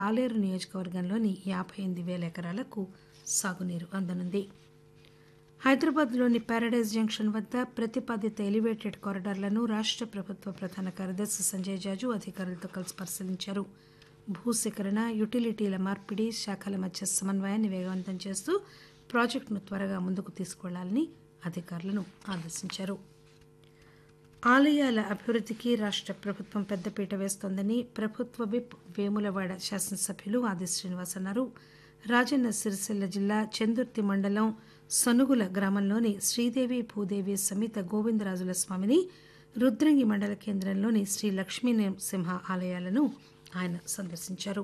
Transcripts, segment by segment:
ఆలేరు నియోజకవర్గంలోని యాబై ఎనిమిది పేల ఎకరాలకు సాగునీరు అందనుంది హైదరాబాద్లోని ప్యారడైజ్ జంక్షన్ వద్ద ప్రతిపాదిత ఎలివేటెడ్ కారిడార్లను రాష్ట ప్రభుత్వ ప్రధాన కార్యదర్శి సంజయ్ జాజు అధికారులతో కలిసి పరిశీలించారు భూసేకరణ యుటిలిటీల మార్పిడి శాఖల మధ్య సమన్వయాన్ని వేగవంతం చేస్తూ ప్రాజెక్టును త్వరగా ముందుకు తీసుకువెళ్లాలని అధికారులను ఆదేశించారు ఆలయాల అభివృద్దికి రాష్ట ప్రభుత్వం పెద్దపీట వేస్తోందని ప్రభుత్వ విప్ వేములవాడ శాసనసభ్యులు ఆది శ్రీనివాస్ అన్నారు రాజన్న సిరిసిల్ల జిల్లా చందుర్తి మండలం సనుగుల గ్రామంలోని శ్రీదేవి భూదేవి సమేత గోవిందరాజుల స్వామిని రుద్రంగి మండల కేంద్రంలోని శ్రీ లక్ష్మీనరసింహ ఆలయాలను ఆయన సందర్శించారు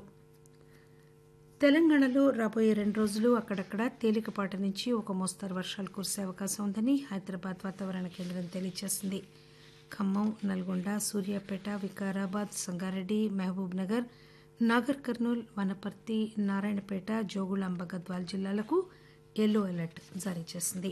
తెలంగాణలో రాబోయే రెండు రోజులు అక్కడక్కడ తేలికపాటి నుంచి ఒక మోస్తరు వర్షాలు కురిసే అవకాశం ఉందని హైదరాబాద్ వాతావరణ కేంద్రం తెలియజేసింది ఖమ్మం నల్గొండ సూర్యాపేట వికారాబాద్ సంగారెడ్డి మహబూబ్ నగర్ నాగర్ కర్నూల్ వనపర్తి నారాయణపేట జోగులాంబ గద్వాల్ జిల్లాలకు ఎల్లో అలర్ట్ జారీ చేసింది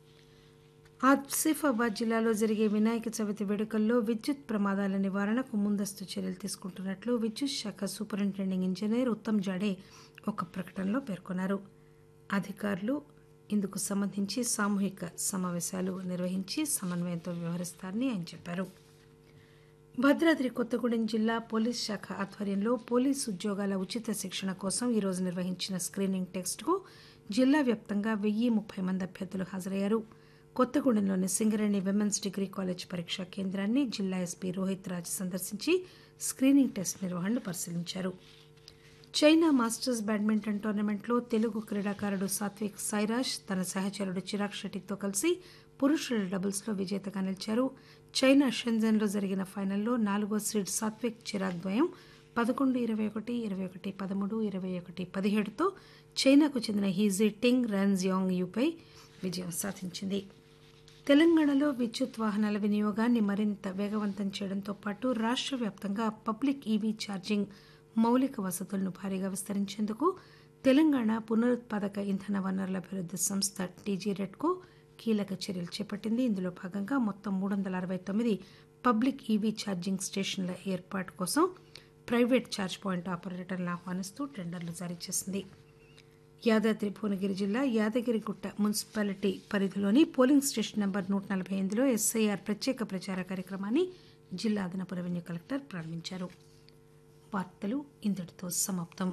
ఆసిఫాబాద్ జిల్లాలో జరిగే వినాయక చవితి వేడుకల్లో విద్యుత్ ప్రమాదాల నివారణకు ముందస్తు చర్యలు తీసుకుంటున్నట్లు విద్యుత్ శాఖ సూపరింటెండింగ్ ఇంజనీర్ ఉత్తమ్ జాడే ఒక ప్రకటనలో పేర్కొన్నారు అధికారులు ఇందుకు సంబంధించి సామూహిక సమావేశాలు నిర్వహించి సమన్వయంతో వ్యవహరిస్తారని ఆయన చెప్పారు భద్రాద్రి కొత్తగూడెం జిల్లా పోలీస్ శాఖ ఆధ్వర్యంలో పోలీసు ఉద్యోగాల ఉచిత శిక్షణ కోసం ఈరోజు నిర్వహించిన స్క్రీనింగ్ టెస్టుకు జిల్లా వ్యాప్తంగా వెయ్యి ముప్పై మంది అభ్యర్థులు హాజరయ్యారు కొత్తగూడెంలోని సింగరేణి విమెన్స్ డిగ్రీ కాలేజ్ పరీక్షా కేంద్రాన్ని జిల్లా ఎస్పీ రోహిత్ రాజ్ సందర్శించి స్క్రీనింగ్ టెస్ట్ నిర్వహణను పరిశీలించారు చైనా మాస్టర్స్ బ్యాడ్మింటన్ టోర్నమెంట్లో తెలుగు క్రీడాకారుడు సాత్విక్ సాయిరాజ్ తన సహచరుడు చిరాగ్ షెట్టితో కలిసి పురుషుల డబుల్స్లో విజేతగా నిలిచారు చైనా షెంజన్లో జరిగిన ఫైనల్లో నాలుగో సీడ్ సాత్విక్ చిరాగ్ ద్వయం పదకొండు ఇరవై ఒకటి ఇరవై ఒకటి పదమూడు ఇరవై ఒకటి పదిహేడుతో చైనాకు చెందిన హీజీ టింగ్ రన్జియాంగ్ యూపై విజయం సాధించింది తెలంగాణలో విద్యుత్ వాహనాల వినియోగాన్ని మరింత వేగవంతం చేయడంతో పాటు రాష్ట్ర వ్యాప్తంగా పబ్లిక్ ఈవీ ఛార్జింగ్ మౌలిక వసతులను భారీగా విస్తరించేందుకు తెలంగాణ పునరుత్పాదక ఇంధన వనరుల అభివృద్ది సంస్థ టీజీరెడ్కో కీలక చర్యలు చేపట్టింది ఇందులో భాగంగా మొత్తం మూడు వందల అరవై తొమ్మిది పబ్లిక్ ఈవీ ఛార్జింగ్ స్టేషన్ల ఏర్పాటు కోసం ప్రైవేట్ ఛార్జ్ పాయింట్ ఆపరేటర్లను ఆహ్వానిస్తూ టెండర్లు జారీ చేసింది యాదాద్రి భువనగిరి జిల్లా యాదగిరిగుట్ట మున్సిపాలిటీ పరిధిలోని పోలింగ్ స్టేషన్ నెంబర్ నూట నలభై ఎనిమిదిలో ఎస్ఐఆర్ ప్రత్యేక ప్రచార కార్యక్రమాన్ని జిల్లా అదనపు రెవెన్యూ కలెక్టర్ ప్రారంభించారు వార్తలు ఇంతటితో సమాప్తం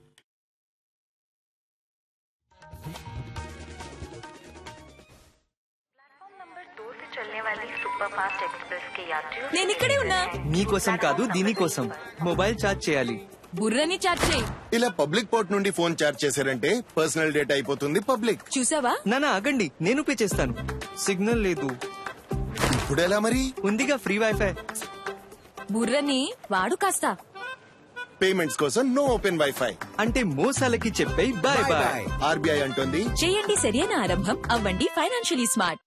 चलने वाली सुपरफास्ट एक्सप्रेस के यात्रियों నేను ఇక్కడే ఉన్నా మీకోసం కాదు దీనికోసం మొబైల్ ఛార్జ్ చేయాలి బుర్రని చాట్ చేయి ఇలా పబ్లిక్ పోర్ట్ నుండి ఫోన్ చార్జ్ చేశారంటే పర్సనల్ డేటా అయిపోతుంది పబ్లిక్ చూసావా నానా ఆగండి నేను పే చేస్తాను సిగ్నల్ లేదు ఇప్పుడు ఎలా మరి ఉందిగా ఫ్రీ వైఫై బుర్రని వాడు కాస్త పేమెంట్స్ కోసం నో ఓపెన్ వైఫై అంటే మోసాలకి చెప్పే బాయ్ బాయ్ ఆర్బీఐ అంటోంది చేయండి సరైన ఆరంభం అవ్వండి ఫైనాన్షియలీ స్మార్ట్